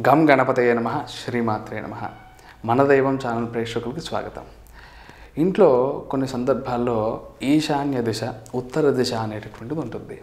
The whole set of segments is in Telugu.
గం గణపతయ నమ శ్రీమాత్రే నమ మన దైవం ఛానల్ ప్రేక్షకులకు స్వాగతం ఇంట్లో కొన్ని సందర్భాల్లో ఈశాన్య దిశ ఉత్తర దిశ అనేటటువంటిది ఉంటుంది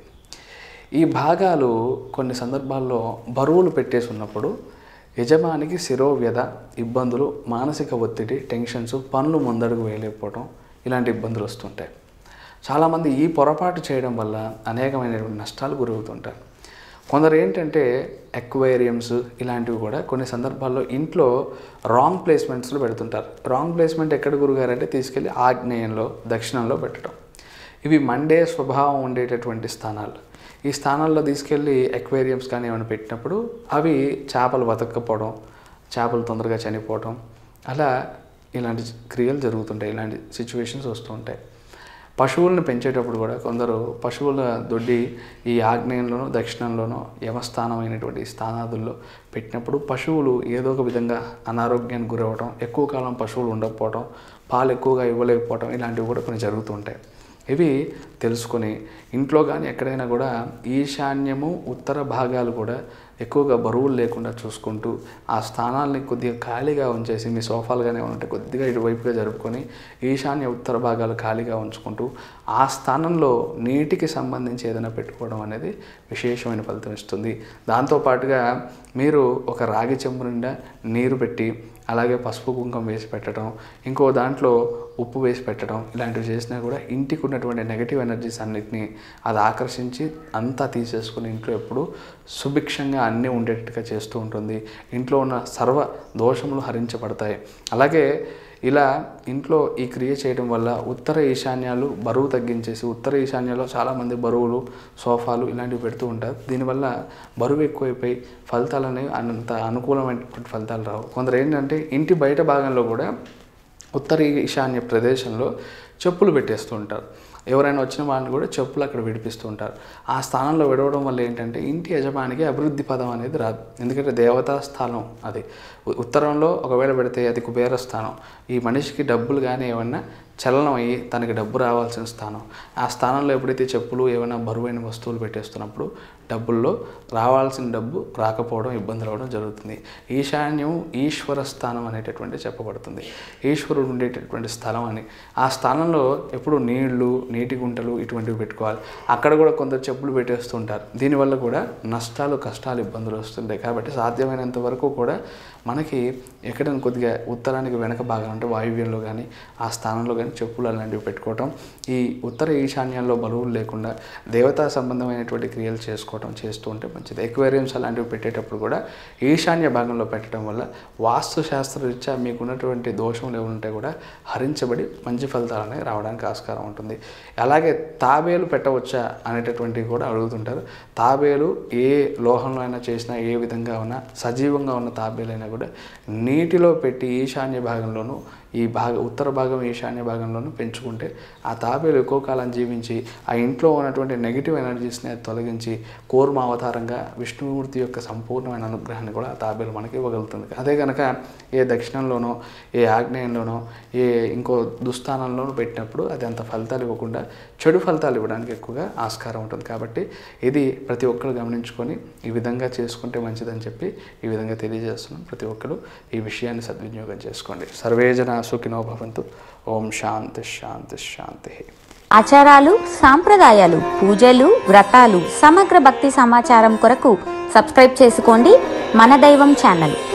ఈ భాగాలు కొన్ని సందర్భాల్లో బరువులు పెట్టేసి ఉన్నప్పుడు యజమానికి శిరోవ్యధ ఇబ్బందులు మానసిక ఒత్తిడి టెన్షన్స్ పనులు ముందడుగు వేయలేకపోవడం ఇలాంటి ఇబ్బందులు వస్తుంటాయి చాలామంది ఈ పొరపాటు చేయడం వల్ల అనేకమైనటువంటి నష్టాలు గురవుతుంటారు కొందరు ఏంటంటే ఎక్వేరియంస్ ఇలాంటివి కూడా కొన్ని సందర్భాల్లో ఇంట్లో రాంగ్ ప్లేస్మెంట్స్లో పెడుతుంటారు రాంగ్ ప్లేస్మెంట్ ఎక్కడ గురుగారు అంటే తీసుకెళ్ళి ఆగ్నేయంలో దక్షిణంలో పెట్టడం ఇవి మండే స్వభావం ఉండేటటువంటి స్థానాలు ఈ స్థానాల్లో తీసుకెళ్ళి ఎక్వేరియంస్ కానీ ఏమైనా పెట్టినప్పుడు అవి చేపలు బతకపోవడం చేపలు తొందరగా చనిపోవడం అలా ఇలాంటి క్రియలు జరుగుతుంటాయి ఇలాంటి సిచ్యువేషన్స్ వస్తూ ఉంటాయి పశువులను పెంచేటప్పుడు కూడా కొందరు పశువుల దొడ్డి ఈ ఆగ్నేయంలోనూ దక్షిణంలోనూ యమస్థానమైనటువంటి స్థానాదుల్లో పెట్టినప్పుడు పశువులు ఏదో ఒక విధంగా అనారోగ్యానికి గురవడం ఎక్కువ కాలం పశువులు ఉండకపోవడం పాలు ఎక్కువగా ఇవ్వలేకపోవడం ఇలాంటివి కూడా కొన్ని జరుగుతుంటాయి ఇవి తెలుసుకొని ఇంట్లో కానీ ఎక్కడైనా కూడా ఈశాన్యము ఉత్తర భాగాలు కూడా ఎక్కువగా బరువులు లేకుండా చూసుకుంటూ ఆ స్థానాల్ని కొద్దిగా ఖాళీగా ఉంచేసి మీ సోఫాలు కానీ ఏమైనా ఉంటే కొద్దిగా ఇటువైపుగా జరుపుకొని ఈశాన్య ఉత్తర భాగాలు ఖాళీగా ఉంచుకుంటూ ఆ స్థానంలో నీటికి సంబంధించి ఏదైనా పెట్టుకోవడం అనేది విశేషమైన ఫలితం ఇస్తుంది దాంతోపాటుగా మీరు ఒక రాగి చెంబు నిండా నీరు పెట్టి అలాగే పసుపు కుంకం వేసి పెట్టడం ఇంకో దాంట్లో ఉప్పు వేసి పెట్టడం ఇలాంటివి చేసినా కూడా ఇంటికి ఉన్నటువంటి నెగటివ్ ఎనర్జీస్ అన్నిటినీ అది ఆకర్షించి అంతా తీసేసుకుని ఇంట్లో ఎప్పుడు సుభిక్షంగా అన్నీ ఉండేటట్టుగా చేస్తూ ఉంటుంది ఇంట్లో ఉన్న సర్వ దోషములు హరించబడతాయి అలాగే ఇలా ఇంట్లో ఈ క్రియ చేయడం వల్ల ఉత్తర ఈశాన్యాలు బరువు తగ్గించేసి ఉత్తర ఈశాన్యాలో చాలామంది బరువులు సోఫాలు ఇలాంటివి పెడుతూ ఉంటారు దీనివల్ల బరువు ఎక్కువైపోయి ఫలితాలు అనేవి అంత అనుకూలమైనటువంటి ఫలితాలు రావు కొందరు ఏంటంటే ఇంటి బయట భాగంలో కూడా ఉత్తర ఈశాన్య ప్రదేశంలో చెప్పులు పెట్టేస్తూ ఉంటారు ఎవరైనా వచ్చిన వాళ్ళని కూడా చెప్పులు అక్కడ విడిపిస్తూ ఉంటారు ఆ స్థానంలో విడవడం వల్ల ఏంటంటే ఇంటి యజమానికి అభివృద్ధి పదం అనేది రాదు ఎందుకంటే దేవతా స్థానం అది ఉ- ఉత్తరంలో ఒకవేళ పెడితే అది కుబేర స్థానం ఈ మనిషికి డబ్బులు కానీ ఏమన్నా చలనం అయ్యి తనకి డబ్బు రావాల్సిన స్థానం ఆ స్థానంలో ఎప్పుడైతే చెప్పులు ఏమైనా బరువైన వస్తువులు పెట్టేస్తున్నప్పుడు డబ్బుల్లో రావాల్సిన డబ్బు రాకపోవడం ఇబ్బందులు అవడం జరుగుతుంది ఈశాన్యం ఈశ్వర స్థానం అనేటటువంటి చెప్పబడుతుంది ఈశ్వరుడు ఉండేటటువంటి స్థలం అని ఆ స్థానంలో ఎప్పుడు నీళ్లు నీటి గుంటలు ఇటువంటివి పెట్టుకోవాలి అక్కడ కూడా కొందరు చెప్పులు పెట్టేస్తుంటారు దీనివల్ల కూడా నష్టాలు కష్టాలు ఇబ్బందులు వస్తుంటాయి కాబట్టి సాధ్యమైనంత వరకు కూడా మనకి ఎక్కడైనా కొద్దిగా ఉత్తరానికి వెనక భాగం అంటే వాయువ్యంలో కానీ ఆ స్థానంలో కానీ చెప్పులు అలాంటివి పెట్టుకోవటం ఈ ఉత్తర ఈశాన్యంలో బరువులు లేకుండా దేవతా సంబంధమైనటువంటి క్రియలు చేసుకోవటం చేస్తూ ఉంటే మంచిది ఎక్వేరియంస్ అలాంటివి పెట్టేటప్పుడు కూడా ఈశాన్య భాగంలో పెట్టడం వల్ల వాస్తు శాస్త్రరీత్యా మీకు ఉన్నటువంటి దోషములు ఏమి ఉంటే కూడా హరించబడి మంచి ఫలితాలు అనేవి రావడానికి ఆస్కారం ఉంటుంది అలాగే తాబేలు పెట్టవచ్చా అనేటటువంటివి కూడా అడుగుతుంటారు తాబేలు ఏ లోహంలో అయినా చేసినా ఏ విధంగా ఉన్నా సజీవంగా ఉన్న తాబేలైనా కూడా నీటిలో పెట్టి ఈశాన్య భాగంలోనూ ఈ భాగ ఉత్తర భాగం ఈశాన్య భాగంలోనూ పెంచుకుంటే ఆ తాబేలు ఎక్కువ కాలం జీవించి ఆ ఇంట్లో ఉన్నటువంటి నెగిటివ్ ఎనర్జీస్ని అది తొలగించి కూర్మ అవతారంగా విష్ణుమూర్తి యొక్క సంపూర్ణమైన అనుగ్రహాన్ని కూడా ఆ తాబేలు మనకి ఇవ్వగలుగుతుంది అదే కనుక ఏ దక్షిణంలోనో ఏ ఆగ్నేయంలోనో ఏ ఇంకో దుస్థానంలోనూ పెట్టినప్పుడు అది అంత ఫలితాలు ఇవ్వకుండా చెడు ఫలితాలు ఇవ్వడానికి ఎక్కువగా ఆస్కారం ఉంటుంది కాబట్టి ఇది ప్రతి ఒక్కరు గమనించుకొని ఈ విధంగా చేసుకుంటే మంచిదని చెప్పి ఈ విధంగా తెలియజేస్తున్నాం ప్రతి ఒక్కరు ఈ విషయాన్ని సద్వినియోగం చేసుకోండి సర్వేజన సుఖినో భవంతు ఓం శాంతి శాంతి శాంతి ఆచారాలు సాంప్రదాయాలు పూజలు వ్రతాలు సమగ్ర భక్తి సమాచారం కొరకు సబ్స్క్రైబ్ చేసుకోండి మన దైవం ఛానల్